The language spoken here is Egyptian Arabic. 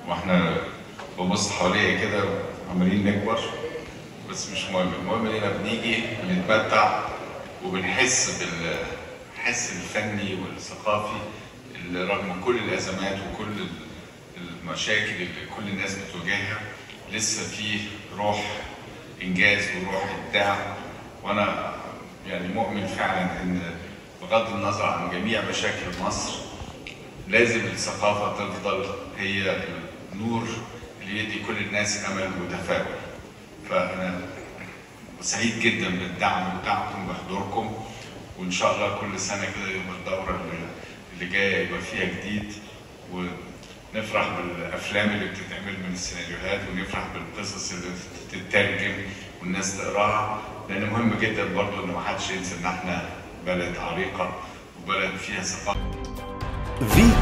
واحنا ببص حواليا كده عمالين نكبر بس مش مهم المهم اننا بنيجي بنتمتع وبنحس بالحس الفني والثقافي اللي رغم كل الازمات وكل المشاكل اللي كل الناس بتواجهها لسه فيه روح انجاز وروح ابداع وانا يعني مؤمن فعلا ان بغض النظر عن جميع مشاكل مصر لازم الثقافه تفضل هي النور اللي يدي كل الناس امل وتفاؤل فانا سعيد جدا بالدعم بتاعكم بحضوركم وان شاء الله كل سنه كده يبقى الدوره اللي جايه يبقى فيها جديد ونفرح بالافلام اللي بتتعمل من السيناريوهات ونفرح بالقصص اللي بتترجم والناس تقراها لان مهم جدا برضه ان ما حدش ينسى ان احنا بلد عريقه وبلد فيها ثقافه فيتو